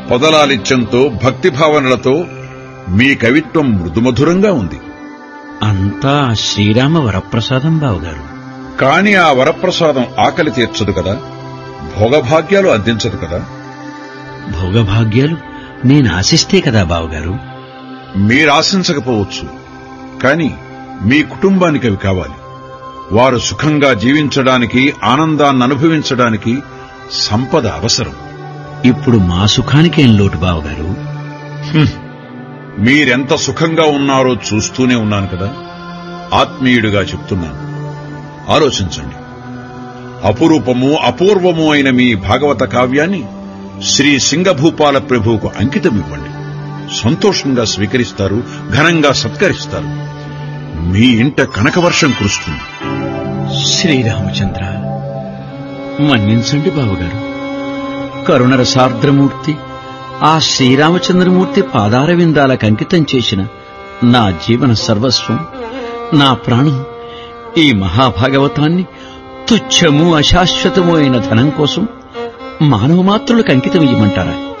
పొదలాలిత్యంతో భక్తిభావనలతో మీ కవిత్వం మృదుమధురంగా ఉంది అంతా ఆ శ్రీరామ వరప్రసాదం బావగారు కాని ఆ వరప్రసాదం ఆకలి తీర్చదు కదా భోగభాగ్యాలు అందించదు కదా భోగభాగ్యాలు నేను ఆశిస్తే కదా బావగారు మీరాశించకపోవచ్చు కాని మీ కుటుంబానికి అవి కావాలి వారు సుఖంగా జీవించడానికి ఆనందాన్ని అనుభవించడానికి సంపద అవసరం ఇప్పుడు మా సుఖానికేం లోటు బావగారు మీరెంత సుఖంగా ఉన్నారో చూస్తూనే ఉన్నాను కదా ఆత్మీయుడిగా చెప్తున్నాను ఆలోచించండి అపురూపము అపూర్వము అయిన మీ భాగవత కావ్యాన్ని శ్రీ సింగభూపాల ప్రభువుకు అంకితమివ్వండి సంతోషంగా స్వీకరిస్తారు ఘనంగా సత్కరిస్తారు మీ ఇంట కనకవర్షం కురుస్తుంది శ్రీరామచంద్ర మన్నించండి బావగారు కరుణర సార్ద్రమూర్తి ఆ శ్రీరామచంద్రమూర్తి పాదార విందాలకు అంకితం చేసిన నా జీవన సర్వస్వం నా ప్రాణం ఈ మహాభాగవతాన్ని తుచ్చము అశాశ్వతము అయిన ధనం కోసం మానవ మాత్రులకు అంకితం ఇవ్వమంటారా